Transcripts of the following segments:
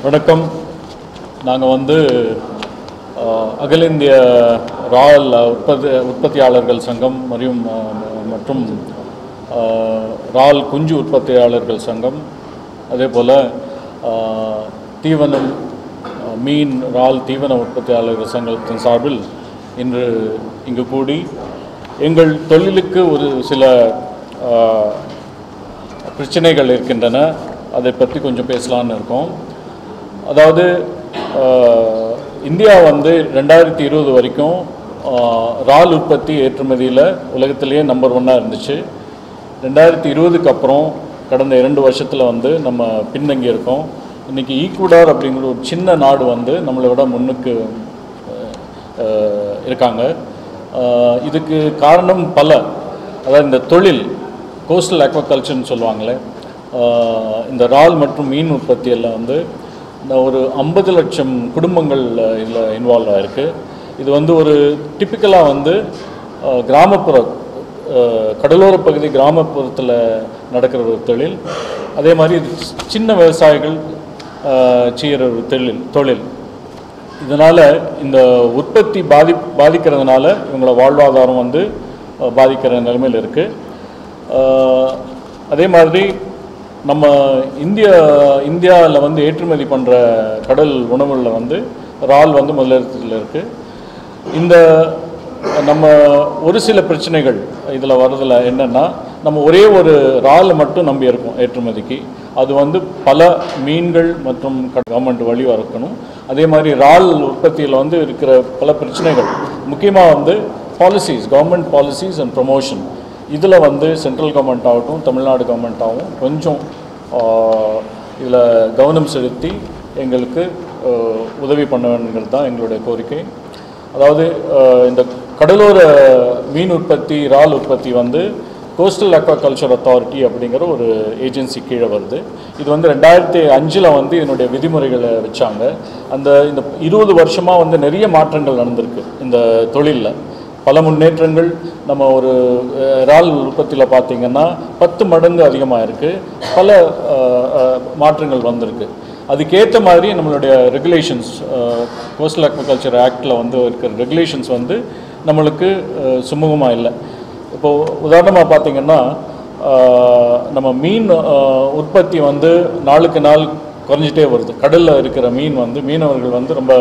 வணக்கம் நாங்கள் வந்து அஹ், அகில இந்திய ராயல் உற்பத்தி உற்பத்தியாளர்கள் சங்கம் மற்றும் அஹ், மற்றும் அஹ், ரால் குஞ்சு உற்பத்தியாளர்கள் சங்கம் அதே போல் தீவனம் அஹ், மீன் ரால் தீவன உற்பத்தியாளர்கள் சங்கத்தின் சார்பில் இன்று இங்கு கூடி எங்கள் தொழிலுக்கு ஒரு சில அஹ், பிரச்சனைகள் இருக்கின்றன அதை பற்றி கொஞ்சம் பேசலான்னு இருக்கோம் அதாவது அஹ், இந்தியா வந்து ரெண்டாயிரத்தி இருபது வரைக்கும் அஹ், இறால் உற்பத்தி ஏற்றுமதியில் உலகத்திலேயே நம்பர் ஒன்னாக இருந்துச்சு ரெண்டாயிரத்தி இருபதுக்கு அப்புறம் கடந்த இரண்டு வருஷத்தில் வந்து நம்ம பின்தங்கி இருக்கோம் இன்றைக்கி ஈக்குவடார் அப்படிங்கிற ஒரு சின்ன நாடு வந்து நம்மளை விட முன்னுக்கு அஹ், இருக்காங்க அஹ், இதுக்கு காரணம் பல அதாவது இந்த தொழில் கோஸ்டல் அக்வாகல்ச்சர்னு சொல்லுவாங்களே அஹ், இந்த இறால் மற்றும் மீன் உற்பத்தியில் வந்து இந்த ஒரு ஐம்பது லட்சம் குடும்பங்கள் இதில் இன்வால்வ் ஆகிருக்கு இது வந்து ஒரு டிப்பிக்கலாக வந்து அஹ், கிராமப்புற அஹ், கடலோர பகுதி கிராமப்புறத்தில் நடக்கிற ஒரு தொழில் அதே மாதிரி இது சின்ன விவசாயிகள் அஹ், செய்கிற ஒரு தொழில் தொழில் இதனால் இந்த உற்பத்தி பாதி பாதிக்கிறதுனால இவங்கள வாழ்வாதாரம் வந்து அஹ், பாதிக்கிற நிலைமையில் இருக்குது அதே மாதிரி நம்ம இந்திய இந்தியாவில் வந்து ஏற்றுமதி பண்ணுற கடல் உணவுகளில் வந்து இறால் வந்து முதலிடத்தில் இருக்குது இந்த நம்ம ஒரு சில பிரச்சனைகள் இதில் வர்றதில் என்னென்னா நம்ம ஒரே ஒரு இறால் மட்டும் நம்பி இருக்கோம் ஏற்றுமதிக்கு அது வந்து பல மீன்கள் மற்றும் கவர்மெண்ட் வழி வரக்கணும் அதே மாதிரி இறால் உற்பத்தியில் வந்து இருக்கிற பல பிரச்சனைகள் முக்கியமாக வந்து policies government policies and promotion இதில் வந்து சென்ட்ரல் கவர்மெண்ட் ஆகட்டும் தமிழ்நாடு கவர்மெண்ட் ஆகும் கொஞ்சம் இதில் கவனம் செலுத்தி எங்களுக்கு ஆஹ், உதவி பண்ண வேணுங்கிறது தான் எங்களுடைய கோரிக்கை அதாவது ஆஹ், இந்த கடலோர மீன் உற்பத்தி இறால் உற்பத்தி வந்து கோஸ்டல் அக்வாகல்ச்சர் அத்தாரிட்டி அப்படிங்கிற ஒரு ஏஜென்சி கீழே வருது இது வந்து ரெண்டாயிரத்தி அஞ்சில் வந்து இதனுடைய விதிமுறைகளை வச்சாங்க அந்த இந்த இருபது வருஷமாக வந்து நிறைய மாற்றங்கள் நடந்திருக்கு இந்த தொழிலில் பல முன்னேற்றங்கள் நம்ம ஒரு அஹ், இறால் உற்பத்தியில் பார்த்தீங்கன்னா பத்து மடங்கு அதிகமாக இருக்குது பல அஹ், அஹ், மாற்றங்கள் வந்திருக்கு அதுக்கேற்ற மாதிரி நம்மளுடைய ரெகுலேஷன்ஸ் கோஸ்டல் அக்ரிகல்ச்சர் ஆக்டில் வந்து இருக்கிற ரெகுலேஷன்ஸ் வந்து நம்மளுக்கு சுமூகமாக இல்லை இப்போது உதாரணமாக பார்த்தீங்கன்னா ஆஹ், நம்ம மீன் ஆஹ், உற்பத்தி வந்து நாளுக்கு நாள் குறைஞ்சிட்டே வருது கடலில் இருக்கிற மீன் வந்து மீனவர்கள் வந்து ரொம்ப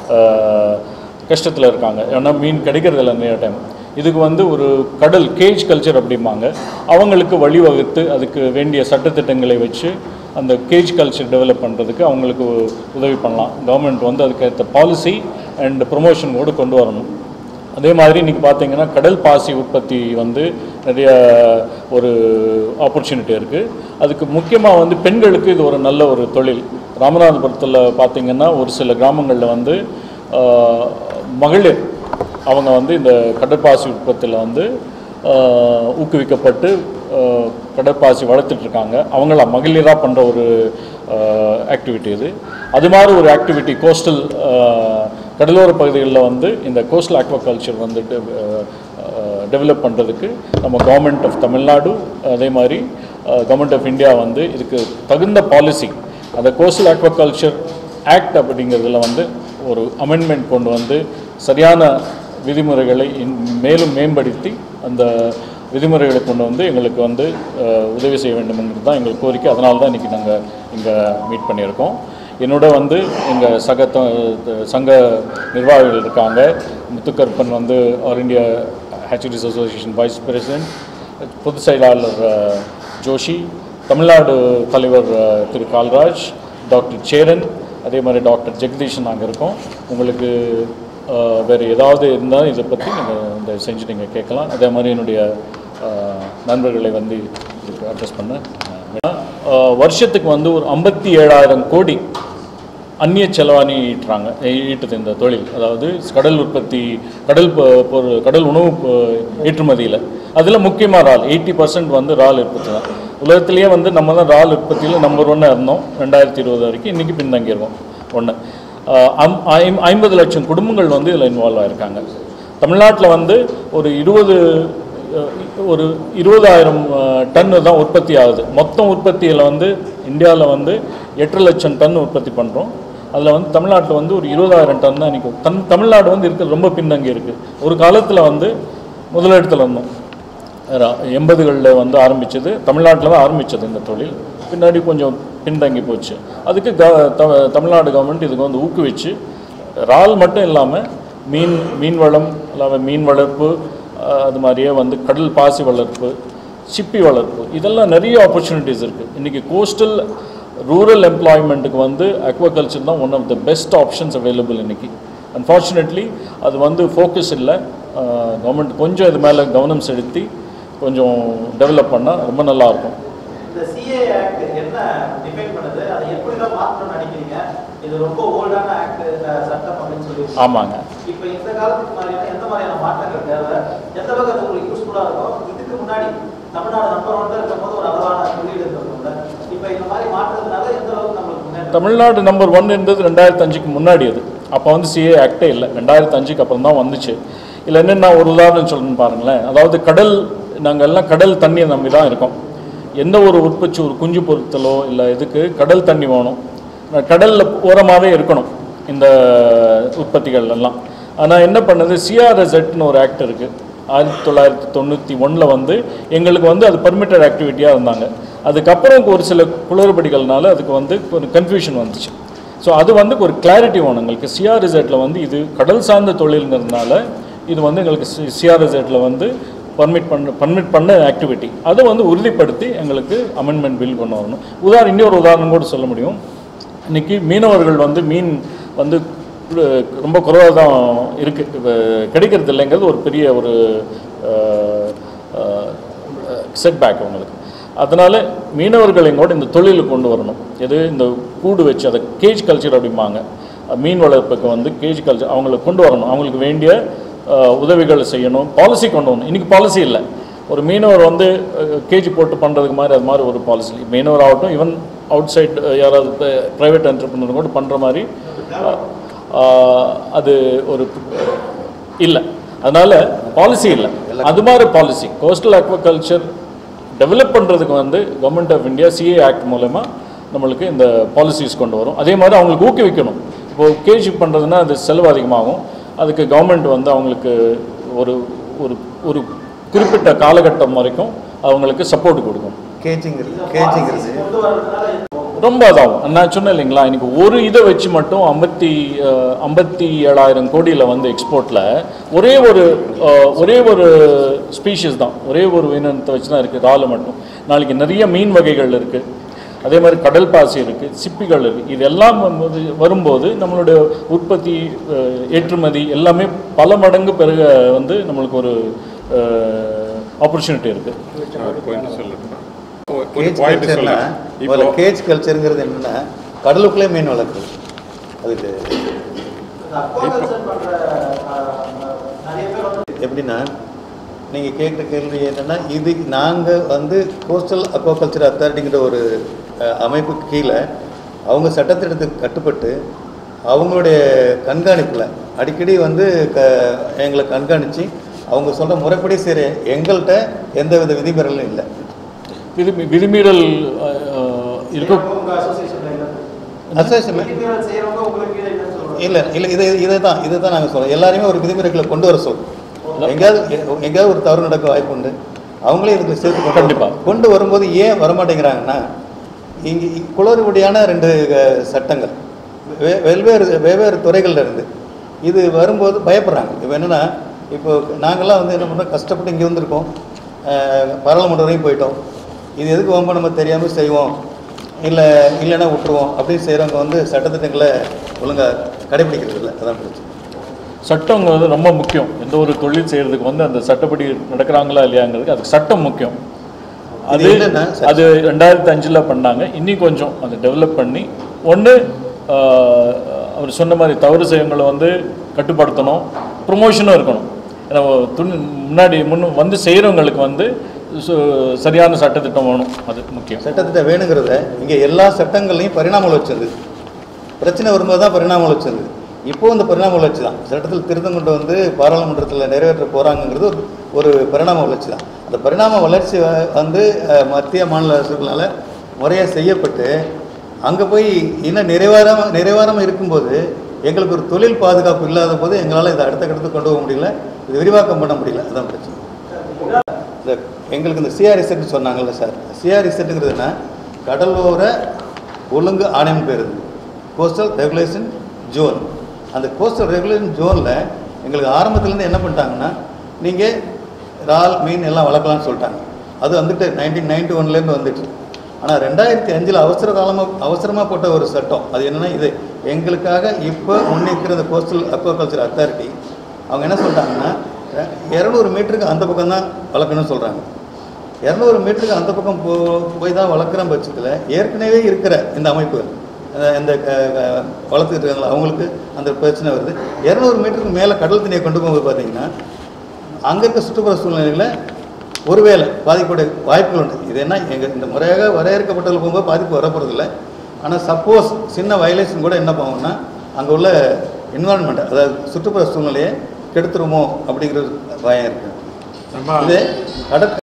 கஷ்டத்தில் இருக்காங்க ஏன்னா மீன் கிடைக்கிறதில்ல நிறைய டைம் இதுக்கு வந்து ஒரு கடல் கேஜ் கல்ச்சர் அப்படிம்பாங்க அவங்களுக்கு வழிவகுத்து அதுக்கு வேண்டிய சட்டத்திட்டங்களை வச்சு அந்த கேஜ் கல்ச்சர் டெவலப் பண்ணுறதுக்கு அவங்களுக்கு உதவி பண்ணலாம் கவர்மெண்ட் வந்து அதுக்கேற்ற பாலிசி அண்ட் ப்ரொமோஷன் கூட கொண்டு வரணும் அதே மாதிரி இன்றைக்கி பார்த்தீங்கன்னா கடல் பாசி உற்பத்தி வந்து நிறைய ஒரு ஆப்பர்ச்சுனிட்டி இருக்குது அதுக்கு முக்கியமாக வந்து பெண்களுக்கு இது ஒரு நல்ல ஒரு தொழில் ராமநாதபுரத்தில் பார்த்தீங்கன்னா ஒரு சில கிராமங்களில் வந்து ஆஹ், மகளிர் அவங்க வந்து இந்த கடற்பாசி உற்பத்தியில் வந்து ஆஹ், ஊக்குவிக்கப்பட்டு ஆஹ், கடற்பாசி வளர்த்துட்டு இருக்காங்க அவங்கள மகளிராக பண்ணுற ஒரு ஆக்டிவிட்டி இது அது மாதிரி ஒரு ஆக்டிவிட்டி கோஸ்டல் கடலோர பகுதிகளில் வந்து இந்த கோஸ்டல் ஆக்வாகல்ச்சர் வந்துட்டு டெவலப் பண்ணுறதுக்கு நம்ம கவர்மெண்ட் ஆஃப் தமிழ்நாடு அதே மாதிரி கவர்மெண்ட் ஆஃப் இந்தியா வந்து இதுக்கு தகுந்த பாலிசி அந்த கோஸ்டல் ஆக்வாகல்ச்சர் ஆக்ட் அப்படிங்கிறதுல வந்து ஒரு அமெண்ட்மெண்ட் கொண்டு வந்து சரியான விதிமுறைகளை இன் மேலும் மேம்படுத்தி அந்த விதிமுறைகளை கொண்டு வந்து எங்களுக்கு வந்து அஹ், உதவி செய்ய வேண்டும்ங்கிறது தான் எங்கள் கோரிக்கை அதனால தான் இன்றைக்கி நாங்கள் இங்கே மீட் பண்ணியிருக்கோம் என்னோட வந்து எங்கள் சக த- த- சங்க நிர்வாகிகள் இருக்காங்க முத்துக்கருப்பன் வந்து all India hatcheries association vice president பொதுச் செயலாளர் அஹ், ஜோஷி தமிழ்நாடு தலைவர் அஹ், திரு கால்ராஜ் டாக்டர் சேரன் அதே மாதிரி டாக்டர் ஜெகதீஷன் நாங்கள் இருக்கோம் உங்களுக்கு அஹ், வேறு ஏதாவது இருந்தால் இதை பற்றி நீங்கள் இந்த செஞ்சு நீங்கள் கேட்கலாம் அதே மாதிரி என்னுடைய அஹ், நண்பர்களை வந்து இதுக்கு அட்ரஸ் பண்ண அஹ், அஹ், வருஷத்துக்கு வந்து ஒரு ஐம்பத்தி ஏழாயிரம் கோடி அந்நிய செலவாணி ஈட்டுறாங்க ஈ- ஈட்டுது இந்த தொழில் அதாவது கடல் உற்பத்தி கடல் பொ- பொருள் கடல் உணவு பொ- ஏற்றுமதியில் அதில் முக்கியமாக இறால் எயிட்டி பர்சன்ட் வந்து இறால் உற்பத்தி தான் உலகத்திலேயே வந்து நம்ம தான் இறால் உற்பத்தியில் நம்பர் ஒன்னாக இருந்தோம் ரெண்டாயிரத்தி இருபது வரைக்கும் இன்றைக்கி பின்தங்கியிருக்கோம் ஒன்று ஐம்பது லட்சம் குடும்பங்கள் வந்து இதில் இன்வால்வ் ஆயிருக்காங்க தமிழ்நாட்டில் வந்து ஒரு இருபது அஹ், ஒரு இருபதாயிரம் டன்னு தான் உற்பத்தி ஆகுது மொத்தம் உற்பத்தியில் வந்து இந்தியாவில் வந்து எட்டு லட்சம் டன் உற்பத்தி பண்ணுறோம் அதில் வந்து தமிழ்நாட்டில் வந்து ஒரு இருபதாயிரம் டன் தான் இன்றைக்கி தன் தமிழ்நாடு வந்து இருக்கிறது ரொம்ப பின்தங்கி இருக்குது ஒரு காலத்தில் வந்து முதலிடத்தில் இருந்தோம் எண்பதுகளில் வந்து ஆரம்பித்தது தமிழ்நாட்டில் தான் ஆரம்பித்தது இந்த தொழில் பின்னாடி கொஞ்சம் பின்தங்கி போச்சு அதுக்கு க த- தமிழ்நாடு கவர்மெண்ட் இதுக்கு வந்து ஊக்குவிச்சு இறால் மட்டும் இல்லாமல் மீன் மீன் வளம் இல்லாமல் மீன் வளர்ப்பு அஹ், அது மாதிரியே வந்து கடல் பாசி வளர்ப்பு சிப்பி வளர்ப்பு இதெல்லாம் நிறைய ஆப்பர்ச்சுனிட்டிஸ் இருக்குது இன்றைக்கி கோஸ்டல் ரூரல் எம்ப்ளாய்மெண்ட்டுக்கு வந்து அக்வாகல்ச்சர் தான் one of the best options available இன்றைக்கி அன்ஃபார்ச்சுனேட்லி அது வந்து ஃபோக்கஸ் இல்லை கவர்மெண்ட் கொஞ்சம் இது மேலே கவனம் செலுத்தி கொஞ்சம் டெவலப் பண்ணால் ரொம்ப நல்லாயிருக்கும் இந்த சிஏ ஆக்ட் என்ன டிஃபைன் பண்ணுது அதை எப்படி தான் மாற்றணும்னு நினைக்கிறீங்க இது ரொம்ப ஓல்டான ஆக்ட் சட்டம் அப்படின்னு சொல்லி ஆமாங்க இப்போ இந்த காலத்துக்கு மாதிரியான எந்த மாதிரியான மாற்றங்கள் தேவை எந்த வகை அது உங்களுக்கு யூஸ்ஃபுல்லாக இருக்கும் இதுக்கு முன்னாடி தமிழ்நாடு நம்பர் ஒன்ல இருக்கும் போது ஒரு அளவான முதலீடு இருந்திருக்கும்ல இப்போ இந்த மாதிரி மாற்றதுனால எந்த அளவுக்கு நம்மளுக்கு முன்னேற்றம் தமிழ்நாடு நம்பர் ஒன் இருந்தது ரெண்டாயிரத்தி அஞ்சுக்கு முன்னாடி அது அப்போ வந்து சிஏ ஆக்டே இல்லை ரெண்டாயிரத்தி அஞ்சுக்கு அப்புறம் தான் வந்துச்சு இல்லை என்னென்ன ஒரு உதாரணம் சொல்லணும்னு பாருங்களேன் அதாவது கடல் நாங்கள் எல்லாம் கடல் தண்ணியை நம்பி தான் இருக்கோம் எந்த ஒரு உற்பத்தி ஒரு குஞ்சு பொருத்தலோ இல்லை இதுக்கு கடல் தண்ணி வேணும் கடலில் ஓரமாகவே இருக்கணும் இந்த உற்பத்திகள் எல்லாம் ஆனால் என்ன பண்ணுது சிஆர்எஸ்எட்னு ஒரு ஆக்ட் இருக்குது ஆயிரத்தி தொள்ளாயிரத்தி தொண்ணூற்றி ஒன்றில் வந்து எங்களுக்கு வந்து அது பர்மிட்டட் ஆக்டிவிட்டியாக இருந்தாங்க அதுக்கப்புறம் ஒரு சில குளறுபடிகள்னால அதுக்கு வந்து ஒரு கன்ஃபியூஷன் வந்துச்சு ஸோ அது வந்து ஒரு கிளாரிட்டி வேணும் எங்களுக்கு சிஆர்எஸ்எட்டில் வந்து இது கடல் சார்ந்த தொழில்ங்கிறதுனால இது வந்து எங்களுக்கு சிஆர்எஸ்எட்டில் வந்து பர்மிட் பண்ண பர்மிட் பண்ண ஆக்டிவிட்டி அதை வந்து உறுதிப்படுத்தி எங்களுக்கு அமெண்ட்மெண்ட் பில் கொண்டு வரணும் உதாரணம் இன்னொரு உதாரணம் கூட சொல்ல முடியும் இன்னைக்கு மீனவர்கள் வந்து மீன் வந்து கு- ரொம்ப குறைவாக தான் இருக்குது இப்போ கிடைக்கிறது இல்லைங்கிறது ஒரு பெரிய ஒரு செட்பேக் அவங்களுக்கு அதனால் மீனவர்கள் எங்கூட இந்த தொழிலுக்கு கொண்டு வரணும் எது இந்த கூடு வச்சு அதை கேஜ் கல்ச்சர் அப்படிம்பாங்க மீன் வளர்ப்புக்கு வந்து கேஜ் கல்ச்சர் அவங்களை கொண்டு வரணும் அவங்களுக்கு வேண்டிய அஹ், உதவிகளை செய்யணும் பாலிசி கொண்டு வரணும் இன்றைக்கி பாலிசி இல்லை ஒரு மீனவர் வந்து கேஜி போட்டு பண்ணுறதுக்கு மாதிரி அது மாதிரி ஒரு பாலிசி மீனவர் ஆகட்டும் ஈவன் அவுட் சைட் யாராவது ப்ரைவேட் என்டர்பிரினர் கூட பண்ணுற மாதிரி அஹ், அது ஒரு இல்லை அதனால் பாலிசி இல்லை அது மாதிரி பாலிசி கோஸ்டல் அக்வாகல்ச்சர் டெவலப் பண்ணுறதுக்கு வந்து government of India CA act மூலமா நம்மளுக்கு இந்த பாலிசிஸ் கொண்டு வரும் அதே மாதிரி அவங்களுக்கு ஊக்குவிக்கணும் இப்போது கேஜி பண்ணுறதுன்னா அது செலவு அதிகமாகும் அதுக்கு கவர்மெண்ட் வந்து அவங்களுக்கு ஒரு ஒரு ஒரு குறிப்பிட்ட காலகட்டம் வரைக்கும் அவங்களுக்கு சப்போர்ட் கொடுக்கும் கேஜிங்கிறது கேஜிங்கிறது கொண்டு வர்றதுனால ரொம்ப அதாகும் நான் சொன்னேன் இல்லைங்களா இன்னைக்கு ஒரு இதை வச்சு மட்டும் ஐம்பத்தி அஹ், ஐம்பத்தி ஏழாயிரம் கோடியில் வந்து எக்ஸ்போர்ட்டில் ஒரே ஒரு அஹ், ஒரே ஒரு ஸ்பீஷிஸ் தான் ஒரே ஒரு இனத்தை வச்சு தான் இருக்குது இறால் மட்டும் நாளைக்கு நிறைய மீன் வகைகள் இருக்குது அதே மாதிரி கடல் பாசி இருக்குது சிப்பிகள் இருக்குது இது எல்லாம் வந்து வரும்போது நம்மளுடைய உற்பத்தி அஹ், ஏற்றுமதி எல்லாமே பல மடங்கு பெருக வந்து நம்மளுக்கு ஒரு ஆப்பர்ச்சுனிட்டி இருக்குது கொஞ்சம் சொல்லுங்க ஒரு கேஜ் பாயிண்ட் கல்ச்சர்னா சொல்லுங்க இப்போ முதல்ல கேஜ் கல்ச்சருங்கிறது என்னன்னா கடலுக்குள்ளே மீன் வளர்க்குறது அதுக்கு அக்வாகல்ச்சர் பண்ற அஹ், அஹ், நிறைய பேர் வந்து எப்படின்னா நீங்கள் கேட்குற கேள்வி என்னென்னா இது நாங்கள் வந்து கோஸ்டல் அக்வாகல்ச்சர் அத்தாரிட்டிங்கிற ஒரு அஹ், அமைப்புக்கு கீழே அவங்க சட்டத்திட்டத்துக்கு கட்டுப்பட்டு அவங்களுடைய கண்காணிப்பில் அடிக்கடி வந்து க எங்களை கண்காணித்து அவங்க சொல்கிற முறைப்படி சரி எங்கள்கிட்ட எந்தவித விதிமுறைகளும் இல்லை விதி விதிமீறல் அஹ், இருக்க உங்க அசோசியேஷன்ல இல்லை அசோசியேஷன் விதிமீறல் செய்யறவங்க உங்களுக்கு கீழே இல்லைன்னு சொல்றாங்க இல்லை இல்லை இது இதை தான் இதை தான் நாங்கள் சொல்கிறோம் எல்லாரையுமே ஒரு விதிமுறைகளை கொண்டு வர சொல்றோம் எங்கேயாவது எங்கேயாவது ஒரு தவறு நடக்க வாய்ப்பு உண்டு அவங்களே இதுக்கு சேர்த்து கொண்டு கண்டிப்பா. வரணும். கொண்டு வரும்போது ஏன் வரமாட்டேங்கிறாங்கன்னா இங்கே குளறுபடியான ரெண்டு அஹ், சட்டங்கள் வே- வெவ்வேறு வெவ்வேறு துறைகள்ல இருந்து இது வரும்போது பயப்படுறாங்க இப்போ என்னென்னா இப்போ நாங்கள்லாம் வந்து என்ன பண்ணுறோம் கஷ்டப்பட்டு இங்கே வந்திருக்கோம் அஹ், பாராளுமன்றம் வரையும் போயிட்டோம் இது எதுக்கு ரொம்ப நம்ம தெரியாமல் செய்வோம் இல்லை இல்லைன்னா விட்டுருவோம் அப்படின்னு செய்கிறவங்க வந்து சட்டத்திட்டங்களை ஒழுங்காக கடைபிடிக்கிறது இல்லை அதான் பிரச்சனை சட்டங்கிறது ரொம்ப முக்கியம் எந்த ஒரு தொழில் செய்யறதுக்கு வந்து அந்த சட்டப்படி நடக்கிறாங்களா இல்லையாங்கிறதுக்கு அதுக்கு சட்டம் முக்கியம் அது இது என்னன்னா, சரி. அது ரெண்டாயிரத்தி அஞ்சில் பண்ணாங்க இன்னி கொஞ்சம் அதை டெவலப் பண்ணி ஒன்று அவர் சொன்ன மாதிரி தவறு செய்யவங்களை வந்து கட்டுப்படுத்தணும் ப்ரொமோஷனும் இருக்கணும் ஏன்னா துணி முன்னாடி முன் வந்து செய்கிறவங்களுக்கு வந்து சு- சரியான சட்டத்திட்டம் வேணும் அது முக்கியம் சட்டத்திட்டம் வேணுங்கிறத இங்கே எல்லா சட்டங்கள்லையும் பரிணாம வளர்ச்சி இருந்தது பிரச்சனை வரும்போது தான் பரிணாம வளர்ச்சி இருந்தது இப்போ இந்த பரிணாம வளர்ச்சி தான் சட்டத்தில் திருத்தம் கொண்டு வந்து பாராளுமன்றத்தில் நிறைவேற்ற போகிறாங்கங்கிறது ஒரு ஒரு பரிணாம வளர்ச்சி தான் அந்த பரிணாம வளர்ச்சி வ- வந்து அஹ், மத்திய மாநில அரசுகளால் முறையாக செய்யப்பட்டு அங்கே போய் இன்னும் நிறைவேறாம நிறைவேறாமல் இருக்கும்போது எங்களுக்கு ஒரு தொழில் பாதுகாப்பு இல்லாத போது எங்களால் இதை அடுத்த கட்டத்துக்கு கொண்டு போக முடியல இது விரிவாக்கம் பண்ண முடியல அதான் பிரச்சனை இந்த எங்களுக்கு இந்த சிஆர்இசெட் சொன்னாங்கல்ல சார் சிஆர்இசெட்டுங்கிறதுனா கடலோர ஒழுங்கு ஆணையம் பேர் இது கோஸ்டல் ரெகுலேஷன் ஜோன் அந்த கோஸ்டல் ரெகுலேஷன் ஜோனில் எங்களுக்கு ஆரம்பத்துலேருந்து என்ன பண்ணிட்டாங்கன்னா நீங்கள் இறால் மீன் எல்லாம் வளர்க்கலாம்னு சொல்லிட்டாங்க அது வந்துட்டு நைன்டீன் நைன்டி ஒன்லேருந்து வந்துட்டு ஆனால் ரெண்டாயிரத்தி அஞ்சில் அவசர காலமாக அவசரமாக போட்ட ஒரு சட்டம் அது என்னென்னா இது எங்களுக்காக இப்போ முன்னிற்கிற இந்த கோஸ்டல் அக்வாகல்ச்சர் அத்தாரிட்டி அவங்க என்ன சொல்லிட்டாங்கன்னா இரநூறு மீட்டருக்கு அந்த பக்கம் தான் வளர்க்கணும்னு சொல்கிறாங்க இரநூறு மீட்டருக்கு அந்த பக்கம் போ போய் தான் வளர்க்குற பட்சத்தில் ஏற்கனவே இருக்கிற இந்த அமைப்பு அஹ் இந்த க- க- வளர்த்துக்கிட்டு இருக்காங்களா அவங்களுக்கு அந்த பிரச்சனை வருது இரநூறு மீட்டருக்கு மேலே கடல் தண்ணியை கொண்டு போகும்போது பார்த்தீங்கன்னா அங்கே இருக்க சுற்றுப்புற சூழ்நிலைகளை ஒருவேளை பாதிக்கக்கூடிய வாய்ப்புகள் உண்டு இது என்ன எங்கள் இந்த முறையாக வரையறுக்கப்பட்டதில் போகும்போது பாதிப்பு வரப்போகிறதில்ல ஆனால் சப்போஸ் சின்ன வயலேஷன் கூட என்ன போகும்னா அங்கே உள்ள என்வாரன்மெண்ட் அதாவது சுற்றுப்புற சூழ்நிலையை கெடுத்துருமோ அப்படிங்கிற ஒரு பயம் இருக்குது இது கடற்க